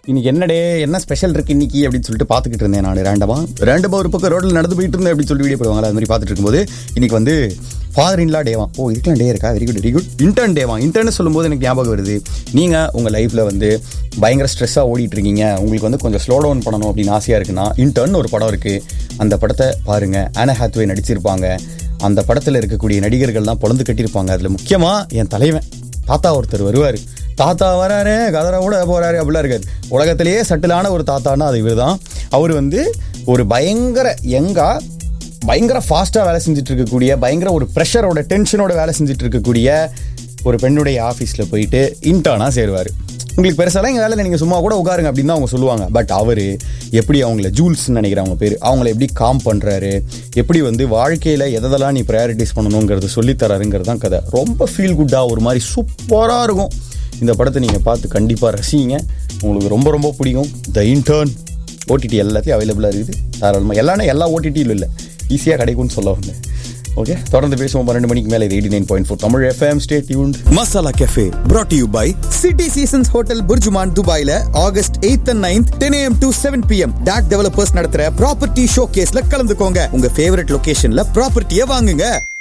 இன்னைக்கு என்ன டே என்ன ஸ்பெஷல் இருக்கு இன்னைக்கு அப்படின்னு சொல்லிட்டு பார்த்துக்கிட்டு இருந்தேன் நான் ரேண்டமா ரேண்டமா ஒரு பக்கம் ரோட்டில் நடந்து போயிட்டு இருந்தேன் அப்படின்னு சொல்லி வீடியோ போடுவாங்களா அது மாதிரி பார்த்துட்டு இருக்கும்போது இன்னைக்கு வந்து ஃபாதர் இன்லா டேவா ஓ இதுக்கெல்லாம் டே இருக்கா very good very good intern டேவா இன்டர்ன் சொல்லும்போது எனக்கு ஞாபகம் வருது நீங்கள் உங்கள் லைஃப்பில் வந்து பயங்கர ஸ்ட்ரெஸ்ஸாக ஓடிட்டு இருக்கீங்க உங்களுக்கு வந்து கொஞ்சம் ஸ்லோ டவுன் பண்ணணும் அப்படின்னு ஆசையாக இருக்குன்னா இன்டர்ன் ஒரு படம் இருக்குது அந்த படத்தை பாருங்கள் ஆனா ஹாத்வே நடிச்சிருப்பாங்க அந்த படத்தில் இருக்கக்கூடிய நடிகர்கள்லாம் பொழந்து கட்டியிருப்பாங்க அதில் முக்கியமாக என் தலைவன் தாத்தா ஒருத்தர் வருவார் தாத்தா வராரு கதரை கூட போறாரு அப்படிலாம் இருக்காது உலகத்திலேயே சட்டிலான ஒரு தாத்தான்னா அது இவர் தான் அவர் வந்து ஒரு பயங்கர யங்கா பயங்கர ஃபாஸ்ட்டாக வேலை செஞ்சுட்டு இருக்கக்கூடிய பயங்கர ஒரு ப்ரெஷரோட டென்ஷனோட வேலை செஞ்சுட்டு இருக்கக்கூடிய ஒரு பெண்ணுடைய ஆஃபீஸில் போயிட்டு இன்டர்னாக சேருவார் உங்களுக்கு பெருசாலாம் எங்கள் வேலையில் நீங்கள் சும்மா கூட உட்காருங்க அப்படின்னு தான் அவங்க சொல்லுவாங்க பட் அவர் எப்படி அவங்கள ஜூல்ஸ்னு நினைக்கிறேன் அவங்க பேர் அவங்கள எப்படி காம் பண்ணுறாரு எப்படி வந்து வாழ்க்கையில் எதெல்லாம் நீ ப்ரையாரிட்டிஸ் பண்ணணுங்கிறது சொல்லித்தராருங்கிறது தான் கதை ரொம்ப ஃபீல் குட்டாக ஒரு மாதிரி சூப்பராக இருக்கும் இந்த படத்தை நீங்கள் பார்த்து கண்டிப்பாக ரசிங்க உங்களுக்கு ரொம்ப ரொம்ப பிடிக்கும் த இன்டர்ன் ஓடிடி எல்லாத்தையும் அவைலபிளாக இருக்குது தாராளமாக எல்லாமே எல்லா ஓடிடியிலும் இல்லை ஈஸியாக கிடைக்கும்னு சொல்ல வந்தேன் ஓகே தொடர்ந்து பேசுவோம் பன்னெண்டு மணிக்கு மேலே இது eighty nine point four Tamil FM stay tuned masala cafe brought to you by city seasons hotel BurJuman துபாயில August 8th and 9th 10 am to 7 pm டாக் டெவலப்பர்ஸ் நடத்துற ப்ராப்பர்ட்டி ஷோ கேஸ்ல கலந்துக்கோங்க உங்க ஃபேவரட் லொகேஷன்ல ப்ராப்பர்ட்டியை வாங்குங்க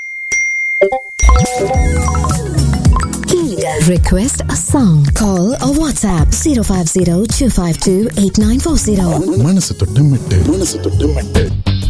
Request a song. Call or WhatsApp 050 252 8940. மனசு தொட்டு மெட்டு மனசு தொட்டு மெட்டு